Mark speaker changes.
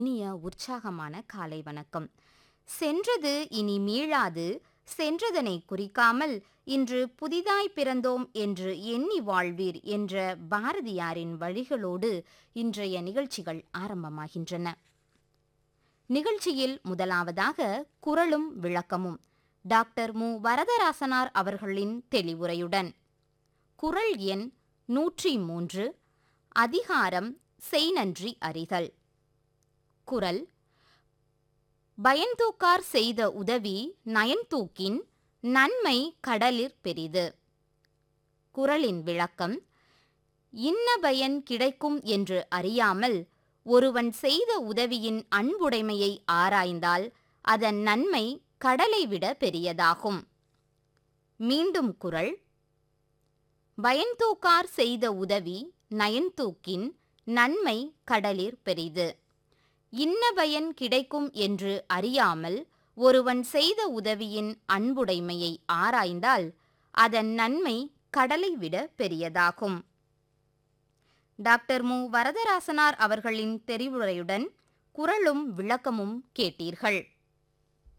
Speaker 1: இனிய உற்சாகமான காலை வணக்கம் சென்றது இனி மீளாது சென்றதனை குறிக்காமல் இன்று புதிதாய் பிறந்தோம் என்று எண்ணி வாழ்வீர் என்ற பாரதியாரின் வழிகளோடு இன்றைய நிகழ்ச்சிகள் ஆரம்பமாகின்றன நிகழ்ச்சியில் முதலாவதாக குரலும் விளக்கமும் டாக்டர் மு வரதராசனார் அவர்களின் தெளிவுரையுடன் குரல் எண் நூற்றி மூன்று அதிகாரம் செய்நன்றி அறிதல் குரல் பயன்தூக்கார் செய்த உதவி நயன்தூக்கின் நன்மை கடலிற் பெரிது குரலின் விளக்கம் இன்ன பயன் கிடைக்கும் என்று அறியாமல் ஒருவன் செய்த உதவியின் அன்புடைமையை ஆராய்ந்தால் அதன் நன்மை கடலை விட பெரியதாகும் மீண்டும் குரல் பயன்தூக்கார் செய்த உதவி நயன்தூக்கின் நன்மை கடலிற் பெரிது இன்ன பயன் கிடைக்கும் என்று அறியாமல் ஒருவன் செய்த உதவியின் அன்புடைமையை ஆராய்ந்தால் அதன் நன்மை கடலை விட பெரியதாகும் டாக்டர் மு வரதராசனார் அவர்களின் தெரிவுரையுடன் குரலும் விளக்கமும் கேட்டீர்கள்